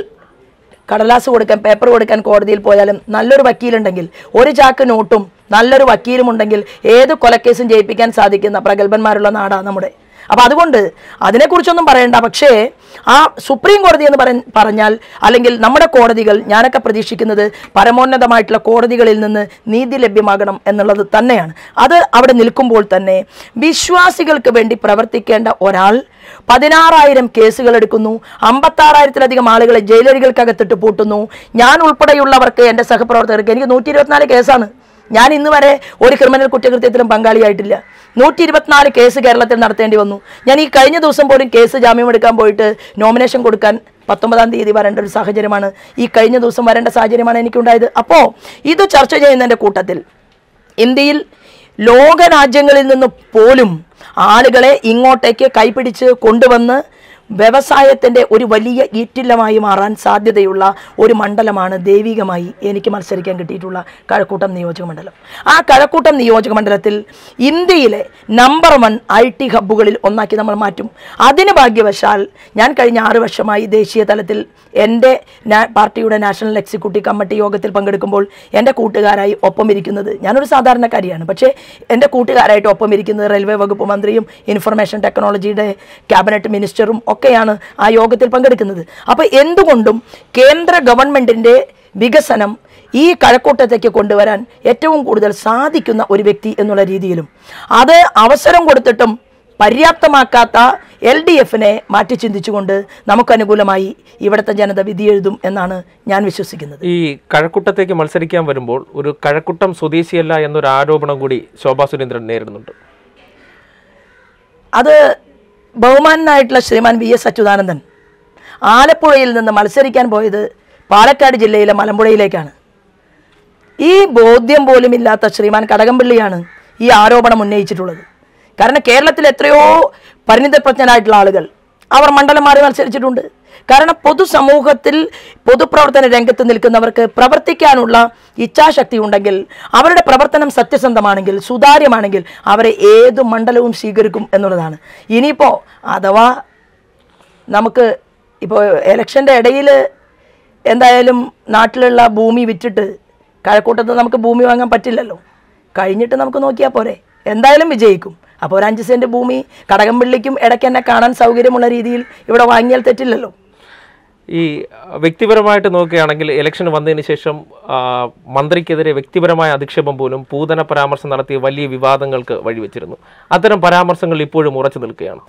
കടലാസ് കൊടുക്കാൻ പേപ്പർ കൊടുക്കാൻ കോടതിയിൽ പോയാലും നല്ലൊരു വക്കീലുണ്ടെങ്കിൽ ഒരു ചാക്ക് നോട്ടും നല്ലൊരു വക്കീലും ഉണ്ടെങ്കിൽ ഏത് കൊലക്കേസും ജയിപ്പിക്കാൻ സാധിക്കുന്ന പ്രഗത്ഭന്മാരുള്ള നാടാണ് നമ്മുടെ അപ്പോൾ അതുകൊണ്ട് അതിനെക്കുറിച്ചൊന്നും പറയണ്ട പക്ഷേ ആ സുപ്രീം കോടതി എന്ന് പറ പറഞ്ഞാൽ അല്ലെങ്കിൽ നമ്മുടെ കോടതികൾ ഞാനൊക്കെ പ്രതീക്ഷിക്കുന്നത് പരമോന്നതമായിട്ടുള്ള കോടതികളിൽ നിന്ന് നീതി ലഭ്യമാകണം എന്നുള്ളത് തന്നെയാണ് അത് അവിടെ നിൽക്കുമ്പോൾ തന്നെ വിശ്വാസികൾക്ക് വേണ്ടി പ്രവർത്തിക്കേണ്ട ഒരാൾ പതിനാറായിരം കേസുകൾ എടുക്കുന്നു അമ്പത്താറായിരത്തിലധികം ആളുകളെ ജയിലറികൾക്കകത്തിട്ട് പൂട്ടുന്നു ഞാൻ ഉൾപ്പെടെയുള്ളവർക്ക് എൻ്റെ സഹപ്രവർത്തകർക്ക് എനിക്ക് നൂറ്റി ഇരുപത്തിനാല് കേസാണ് ഞാൻ ഇന്ന് വരെ ഒരു ക്രിമിനൽ കുറ്റകൃത്യത്തിലും പങ്കാളിയായിട്ടില്ല നൂറ്റി ഇരുപത്തിനാല് കേസ് കേരളത്തിൽ നടത്തേണ്ടി വന്നു ഞാൻ ഈ കഴിഞ്ഞ ദിവസം പോലും കേസ് ജാമ്യം എടുക്കാൻ പോയിട്ട് നോമിനേഷൻ കൊടുക്കാൻ പത്തൊമ്പതാം തീയതി വരേണ്ട ഒരു സാഹചര്യമാണ് ഈ കഴിഞ്ഞ ദിവസം വരേണ്ട സാഹചര്യമാണ് എനിക്കുണ്ടായത് അപ്പോൾ ഇത് ചർച്ച ചെയ്യുന്നതിൻ്റെ കൂട്ടത്തിൽ ഇന്ത്യയിൽ ലോക രാജ്യങ്ങളിൽ നിന്ന് പോലും ആളുകളെ ഇങ്ങോട്ടേക്ക് കൈപിടിച്ച് കൊണ്ടുവന്ന് വ്യവസായത്തിൻ്റെ ഒരു വലിയ ഈറ്റില്ലമായി മാറാൻ സാധ്യതയുള്ള ഒരു മണ്ഡലമാണ് ദൈവികമായി എനിക്ക് മത്സരിക്കാൻ കിട്ടിയിട്ടുള്ള കഴക്കൂട്ടം നിയോജക മണ്ഡലം ആ കഴക്കൂട്ടം നിയോജക മണ്ഡലത്തിൽ ഇന്ത്യയിലെ നമ്പർ വൺ ഐ ടി ഹബ്ബുകളിൽ ഒന്നാക്കി നമ്മൾ മാറ്റും അതിന് ഭാഗ്യവശാൽ ഞാൻ കഴിഞ്ഞ ആറ് വർഷമായി ദേശീയ തലത്തിൽ എൻ്റെ നാ- പാർട്ടിയുടെ നാഷണൽ എക്സിക്യൂട്ടീവ് കമ്മിറ്റി യോഗത്തിൽ പങ്കെടുക്കുമ്പോൾ എൻ്റെ കൂട്ടുകാരായി ഒപ്പം ഇരിക്കുന്നത് ഞാനൊരു സാധാരണക്കാരിയാണ് പക്ഷേ എൻ്റെ കൂട്ടുകാരായിട്ട് ഒപ്പം ഇരിക്കുന്നത് റെയിൽവേ വകുപ്പ് മന്ത്രിയും ഇൻഫർമേഷൻ ടെക്നോളജിയുടെ ക്യാബിനറ്റ് മിനിസ്റ്ററും ഒക്കെയാണ് ആ യോഗത്തിൽ പങ്കെടുക്കുന്നത് അപ്പോൾ എന്തുകൊണ്ടും കേന്ദ്ര ഗവൺമെൻറ്റിൻ്റെ വികസനം ഈ കഴക്കൂട്ടത്തേക്ക് കൊണ്ടുവരാൻ ഏറ്റവും കൂടുതൽ സാധിക്കുന്ന ഒരു വ്യക്തി എന്നുള്ള രീതിയിലും അത് അവസരം കൊടുത്തിട്ടും പര്യാപ്തമാക്കാത്ത എൽ ഡി എഫിനെ മാറ്റി ചിന്തിച്ചുകൊണ്ട് നമുക്കനുകൂലമായി ഇവിടുത്തെ ജനത വിധിയെഴുതും എന്നാണ് ഞാൻ വിശ്വസിക്കുന്നത് ഈ കഴക്കൂട്ടത്തേക്ക് മത്സരിക്കാൻ വരുമ്പോൾ ഒരു കഴക്കൂട്ടം സ്വദേശിയല്ല എന്നൊരു ആരോപണം കൂടി ശോഭാ സുരേന്ദ്രൻ നേരിടുന്നുണ്ട് അത് ബഹുമാനായിട്ടുള്ള ശ്രീമാൻ വി എസ് അച്യുതാനന്ദൻ ആലപ്പുഴയിൽ നിന്ന് മത്സരിക്കാൻ പോയത് പാലക്കാട് ജില്ലയിലെ മലമ്പുഴയിലേക്കാണ് ഈ ബോധ്യം പോലും ഇല്ലാത്ത ശ്രീമാൻ കടകംപള്ളിയാണ് ഈ ആരോപണം ഉന്നയിച്ചിട്ടുള്ളത് കാരണം കേരളത്തിൽ എത്രയോ പരിണിതപ്രജ്ഞനായിട്ടുള്ള ആളുകൾ അവർ മണ്ഡലം മാറി മത്സരിച്ചിട്ടുണ്ട് കാരണം പൊതുസമൂഹത്തിൽ പൊതുപ്രവർത്തന രംഗത്ത് നിൽക്കുന്നവർക്ക് പ്രവർത്തിക്കാനുള്ള ഇച്ഛാശക്തി ഉണ്ടെങ്കിൽ അവരുടെ പ്രവർത്തനം സത്യസന്ധമാണെങ്കിൽ സുതാര്യമാണെങ്കിൽ അവരെ ഏത് മണ്ഡലവും സ്വീകരിക്കും എന്നുള്ളതാണ് ഇനിയിപ്പോൾ അഥവാ നമുക്ക് ഇപ്പോൾ ഇലക്ഷൻ്റെ ഇടയിൽ എന്തായാലും നാട്ടിലുള്ള ഭൂമി വിറ്റിട്ട് കഴക്കൂട്ടത്ത് നമുക്ക് ഭൂമി വാങ്ങാൻ പറ്റില്ലല്ലോ കഴിഞ്ഞിട്ട് നമുക്ക് നോക്കിയാൽ പോരെ എന്തായാലും വിജയിക്കും അപ്പോൾ ഒരു അഞ്ച് സെൻറ്റ് ഭൂമി കടകംപള്ളിക്കും ഇടയ്ക്ക് തന്നെ കാണാൻ സൗകര്യമുള്ള രീതിയിൽ ഇവിടെ വാങ്ങിയാൽ തെറ്റില്ലല്ലോ ഈ വ്യക്തിപരമായിട്ട് നോക്കുകയാണെങ്കിൽ ഇലക്ഷൻ വന്നതിന് ശേഷം ആ, മന്ത്രിക്കെതിരെ വ്യക്തിപരമായ അധിക്ഷേപം പോലും പൂതന പരാമർശം നടത്തിയ വലിയ വിവാദങ്ങൾക്ക് വഴിവെച്ചിരുന്നു അത്തരം പരാമർശങ്ങൾ ഇപ്പോഴും ഉറച്ചു നിൽക്കുകയാണ്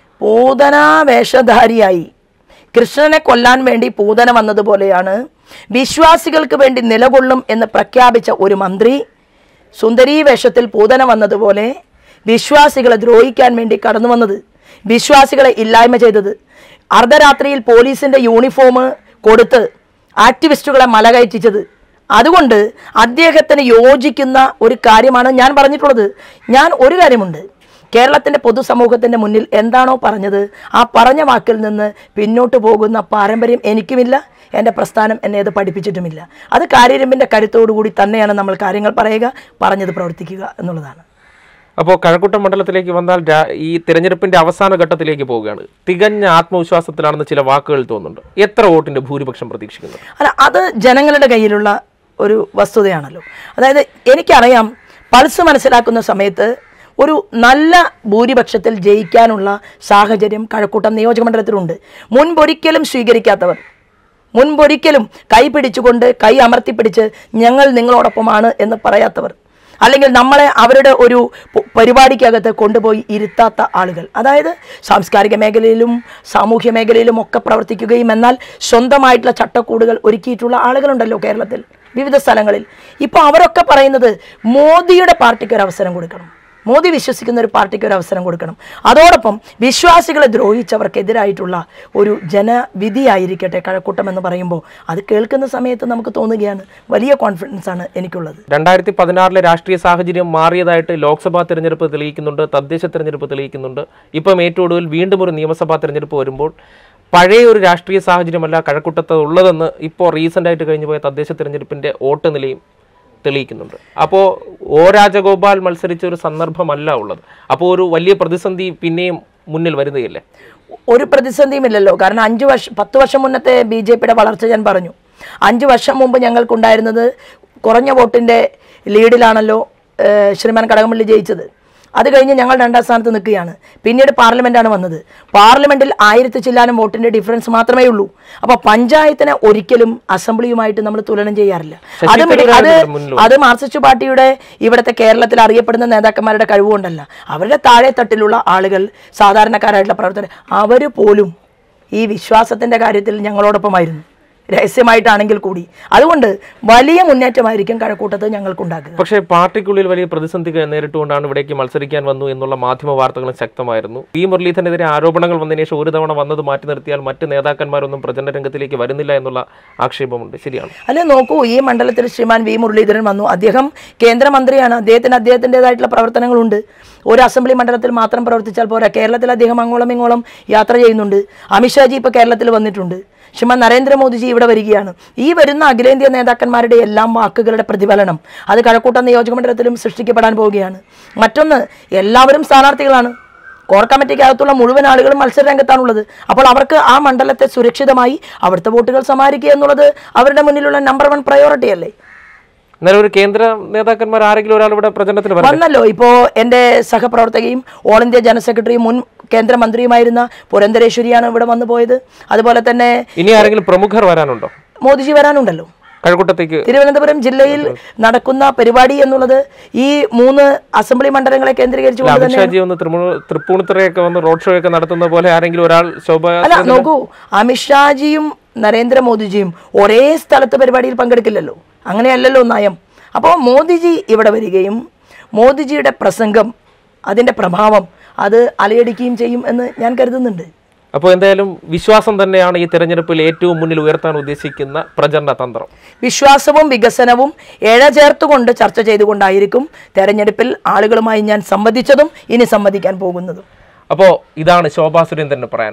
പൂതന വേഷധാരിയായി കൃഷ്ണനെ കൊല്ലാൻ വേണ്ടി പൂതന വന്നതുപോലെയാണ് വിശ്വാസികൾക്ക് വേണ്ടി നിലകൊള്ളും എന്ന് പ്രഖ്യാപിച്ച ഒരു മന്ത്രി സുന്ദരീ വേഷത്തിൽ പൂതന വന്നതുപോലെ വിശ്വാസികളെ ദ്രോഹിക്കാൻ വേണ്ടി കടന്നു വന്നത് വിശ്വാസികളെ ഇല്ലായ്മ ചെയ്തത് അർദ്ധരാത്രിയിൽ പോലീസിന്റെ യൂണിഫോം കൊടുത്ത് ആക്ടിവിസ്റ്റുകളെ മലകയറ്റിച്ചത് അതുകൊണ്ട് അദ്ദേഹത്തിന് യോജിക്കുന്ന ഒരു കാര്യമാണ് ഞാൻ പറഞ്ഞിട്ടുള്ളത് ഞാൻ ഒരു കാര്യമുണ്ട് കേരളത്തിന്റെ പൊതുസമൂഹത്തിന്റെ മുന്നിൽ എന്താണോ പറഞ്ഞത് ആ പറഞ്ഞ വാക്കിൽ നിന്ന് പിന്നോട്ട് പോകുന്ന പാരമ്പര്യം എനിക്കുമില്ല എൻ്റെ പ്രസ്ഥാനം എന്നെ അത് പഠിപ്പിച്ചിട്ടുമില്ല അത് കാര്യരമ്പിൻ്റെ കരുത്തോടുകൂടി തന്നെയാണ് നമ്മൾ കാര്യങ്ങൾ പറയുക പറഞ്ഞത് പ്രവർത്തിക്കുക എന്നുള്ളതാണ് അപ്പോൾ കഴക്കൂട്ടം മണ്ഡലത്തിലേക്ക് വന്നാൽ രാ- ഈ തിരഞ്ഞെടുപ്പിന്റെ അവസാന ഘട്ടത്തിലേക്ക് പോവുകയാണ് തികഞ്ഞ ആത്മവിശ്വാസത്തിലാണെന്ന് ചില വാക്കുകൾ തോന്നുന്നുണ്ട് എത്ര വോട്ടിന്റെ ഭൂരിപക്ഷം പ്രതീക്ഷിക്കുന്നു അല്ല അത് ജനങ്ങളുടെ കയ്യിലുള്ള ഒരു വസ്തുതയാണല്ലോ അതായത് എനിക്കറിയാം പൾസ് മനസ്സിലാക്കുന്ന സമയത്ത് ഒരു നല്ല ഭൂരിപക്ഷത്തിൽ ജയിക്കാനുള്ള സാഹചര്യം കഴക്കൂട്ടം നിയോജക മണ്ഡലത്തിലുണ്ട് മുൻപൊരിക്കലും സ്വീകരിക്കാത്തവർ മുൻപൊരിക്കലും കൈ പിടിച്ചുകൊണ്ട് കൈ അമർത്തിപ്പിടിച്ച് ഞങ്ങൾ നിങ്ങളോടൊപ്പമാണ് എന്ന് പറയാത്തവർ അല്ലെങ്കിൽ നമ്മളെ അവരുടെ ഒരു പ- പരിപാടിക്കകത്ത് കൊണ്ടുപോയി ഇരുത്താത്ത ആളുകൾ അതായത് സാംസ്കാരിക മേഖലയിലും സാമൂഹ്യ മേഖലയിലും ഒക്കെ പ്രവർത്തിക്കുകയും എന്നാൽ സ്വന്തമായിട്ടുള്ള ചട്ടക്കൂടുകൾ ഒരുക്കിയിട്ടുള്ള ആളുകളുണ്ടല്ലോ കേരളത്തിൽ വിവിധ സ്ഥലങ്ങളിൽ ഇപ്പോൾ അവരൊക്കെ പറയുന്നത് മോദിയുടെ പാർട്ടിക്ക് ഒരു അവസരം കൊടുക്കണം മോദി വിശ്വസിക്കുന്ന ഒരു പാർട്ടിക്ക് ഒരു അവസരം കൊടുക്കണം അതോടൊപ്പം വിശ്വാസികളെ ദ്രോഹിച്ചവർക്കെതിരായിട്ടുള്ള ഒരു ജനവിധിയായിരിക്കട്ടെ കഴക്കൂട്ടം എന്ന് പറയുമ്പോൾ അത് കേൾക്കുന്ന സമയത്ത് നമുക്ക് തോന്നുകയാണ് വലിയ കോൺഫിഡൻസ് ആണ് എനിക്കുള്ളത് രണ്ടായിരത്തി പതിനാറിലെ രാഷ്ട്രീയ സാഹചര്യം മാറിയതായിട്ട് ലോക്സഭാ തെരഞ്ഞെടുപ്പ് തെളിയിക്കുന്നുണ്ട് തദ്ദേശ തെരഞ്ഞെടുപ്പ് തെളിയിക്കുന്നുണ്ട് ഇപ്പം ഏറ്റവും ഒടുവിൽ വീണ്ടും ഒരു നിയമസഭാ തെരഞ്ഞെടുപ്പ് വരുമ്പോൾ പഴയ ഒരു രാഷ്ട്രീയ സാഹചര്യമല്ല കഴക്കൂട്ടത്ത് ഉള്ളതെന്ന് ഇപ്പോൾ റീസെൻ്റ് ആയിട്ട് കഴിഞ്ഞു പോയ തദ്ദേശ തെരഞ്ഞെടുപ്പിന്റെ വോട്ട് നിലയും തെളിയിക്കുന്നുണ്ട് അപ്പോൾ ഒ രാജഗോപാൽ മത്സരിച്ച ഒരു സന്ദർഭമല്ല ഉള്ളത് അപ്പോൾ ഒരു വലിയ പ്രതിസന്ധി പിന്നെയും മുന്നിൽ വരുന്നതല്ലേ ഒരു പ്രതിസന്ധിയുമില്ലല്ലോ കാരണം അഞ്ച് വർഷം പത്ത് വർഷം മുന്നത്തെ ബി ജെ പിയുടെ വളർച്ച ഞാൻ പറഞ്ഞു അഞ്ച് വർഷം മുമ്പ് ഞങ്ങൾക്കുണ്ടായിരുന്നത് കുറഞ്ഞ വോട്ടിൻ്റെ ലീഡിലാണല്ലോ ഏഹ്, ശ്രീമാൻ കടകംപള്ളി ജയിച്ചത് അത് കഴിഞ്ഞ് ഞങ്ങൾ രണ്ടാം സ്ഥാനത്ത് നിൽക്കുകയാണ് പിന്നീട് പാർലമെന്റാണ് വന്നത് പാർലമെന്റിൽ ആയിരത്തി ചില്ലാനും വോട്ടിന്റെ ഡിഫറൻസ് മാത്രമേ ഉള്ളൂ അപ്പൊ പഞ്ചായത്തിനെ ഒരിക്കലും അസംബ്ലിയുമായിട്ട് നമ്മൾ തുലനം ചെയ്യാറില്ല അത് മിടി- അത് മുന്നിൽ അത് മാർക്സിസ്റ്റ് പാർട്ടിയുടെ ഇവിടുത്തെ കേരളത്തിൽ അറിയപ്പെടുന്ന നേതാക്കന്മാരുടെ കഴിവുകൊണ്ടല്ല അവരുടെ താഴെ തട്ടിലുള്ള ആളുകൾ സാധാരണക്കാരായിട്ടുള്ള പ്രവർത്തകർ അവർ പോലും ഈ വിശ്വാസത്തിന്റെ കാര്യത്തിൽ ഞങ്ങളോടൊപ്പമായിരുന്നു രഹസ്യമായിട്ടാണെങ്കിൽ കൂടി അതുകൊണ്ട് വലിയ മുന്നേറ്റമായിരിക്കും കഴക്കൂട്ടത്ത് ഞങ്ങൾക്കുണ്ടാക്കുക പക്ഷേ പാർട്ടിക്കുള്ളിൽ വലിയ പ്രതിസന്ധി നേരിട്ടുകൊണ്ടാണ് ഇവിടേക്ക് മത്സരിക്കാൻ വന്നു എന്നുള്ള മാധ്യമ വാർത്തകളും ശക്തമായിരുന്നു വി മുരളീധരനെതിരെ ആരോപണങ്ങൾ വന്നതിന് ശേഷം ഒരു തവണ വന്നത് മാറ്റി നിർത്തിയാൽ മറ്റ് നേതാക്കന്മാരൊന്നും പ്രചരണ രംഗത്തിലേക്ക് വരുന്നില്ല എന്നുള്ള ആക്ഷേപമുണ്ട് ശരിയാണ് അല്ലെ നോക്കൂ ഈ മണ്ഡലത്തിൽ ശ്രീമാൻ വി മുരളീധരൻ വന്നു അദ്ദേഹം കേന്ദ്രമന്ത്രിയാണ് അദ്ദേഹത്തിന് അദ്ദേഹത്തിൻ്റെതായിട്ടുള്ള പ്രവർത്തനങ്ങളുണ്ട് ഒരു അസംബ്ലി മണ്ഡലത്തിൽ മാത്രം പ്രവർത്തിച്ചാൽ പോരാ കേരളത്തിൽ അദ്ദേഹം അങ്ങോളം ഇങ്ങോളം യാത്ര ചെയ്യുന്നുണ്ട് അമിത്ഷാജി ഇപ്പോൾ കേരളത്തിൽ വന്നിട്ടുണ്ട് ശ്രീമാൻ നരേന്ദ്രമോദിജി ഇവിടെ വരികയാണ് ഈ വരുന്ന അഖിലേന്ത്യാ നേതാക്കന്മാരുടെ എല്ലാം വാക്കുകളുടെ പ്രതിഫലനം അത് കഴക്കൂട്ടം നിയോജക മണ്ഡലത്തിലും സൃഷ്ടിക്കപ്പെടാൻ പോവുകയാണ് മറ്റൊന്ന് എല്ലാവരും സ്ഥാനാർത്ഥികളാണ് കോർ കമ്മിറ്റിക്കകത്തുള്ള മുഴുവൻ ആളുകളും മത്സര രംഗത്താണുള്ളത് അപ്പോൾ അവർക്ക് ആ മണ്ഡലത്തെ സുരക്ഷിതമായി അവിടുത്തെ വോട്ടുകൾ സമാഹരിക്കുക എന്നുള്ളത് അവരുടെ മുന്നിലുള്ള നമ്പർ വൺ പ്രയോറിറ്റി അല്ലേ എന്നാലും ഒരു കേന്ദ്ര നേതാക്കന്മാർ ആരെങ്കിലും ഒരാൾ ഇവിടെ പ്രചരണത്തിന് വരണം വന്നല്ലോ ഇപ്പോ എൻ്റെ സഹപ്രവർത്തകയും ഓൾ ഇന്ത്യ ജനറൽ സെക്രട്ടറിയും മുൻ കേന്ദ്രമന്ത്രിയുമായിരുന്ന പുരന്തരേശ്വരിയാണ് ഇവിടെ വന്നു പോയത് അതുപോലെ തന്നെ ഇനി ആരെങ്കിലും പ്രമുഖർ വരാനുണ്ടോ മോദിജി വരാനുണ്ടല്ലോ കഴക്കൂട്ടത്തേക്ക് തിരുവനന്തപുരം ജില്ലയിൽ നടക്കുന്ന പരിപാടി എന്നുള്ളത് ഈ മൂന്ന് അസംബ്ലി മണ്ഡലങ്ങളെ കേന്ദ്രീകരിച്ചുകൊണ്ട് തന്നെ അമിത്ഷാജി ഒന്ന് തൃമൂ- തൃപ്പൂണിത്തുറയൊക്കെ വന്ന് റോഡ് ഷോ ഒക്കെ നടത്തുന്ന പോലെ ആരെങ്കിലും ഒരാൾ ശോഭ അല്ല നോക്കൂ അമിത്ഷാജിയും നരേന്ദ്രമോദിജിയും ഒരേ സ്ഥലത്ത് പരിപാടിയിൽ പങ്കെടുക്കില്ലല്ലോ അങ്ങനെയല്ലല്ലോ നയം അപ്പോൾ മോദിജി ഇവിടെ വരികയും മോദിജിയുടെ പ്രസംഗം അതിൻ്റെ പ്രഭാവം അത് അലയടിക്കുകയും ചെയ്യും എന്ന് ഞാൻ കരുതുന്നുണ്ട് അപ്പോൾ എന്തായാലും വിശ്വാസം തന്നെയാണ് ഈ തെരഞ്ഞെടുപ്പിൽ ഏറ്റവും മുന്നിൽ ഉയർത്താൻ ഉദ്ദേശിക്കുന്ന പ്രചരണ തന്ത്രം വിശ്വാസവും വികസനവും ഇഴചേർത്തുകൊണ്ട് ചർച്ച ചെയ്തുകൊണ്ടായിരിക്കും തെരഞ്ഞെടുപ്പിൽ ആളുകളുമായി ഞാൻ സംവദിച്ചതും ഇനി സംവദിക്കാൻ പോകുന്നതും അപ്പോൾ ഇതാണ് ശോഭാ സുരേന്ദ്രന് പറയാനുള്ളത്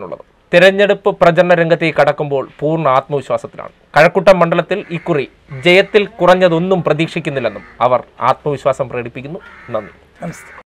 തിരഞ്ഞെടുപ്പ് പ്രചരണ രംഗത്തേക്ക് കടക്കുമ്പോൾ പൂർണ്ണ ആത്മവിശ്വാസത്തിലാണ് കഴക്കൂട്ടം മണ്ഡലത്തിൽ ഇക്കുറി ജയത്തിൽ കുറഞ്ഞതൊന്നും പ്രതീക്ഷിക്കുന്നില്ലെന്നും അവർ ആത്മവിശ്വാസം പ്രകടിപ്പിക്കുന്നു നന്ദി നമസ്തേ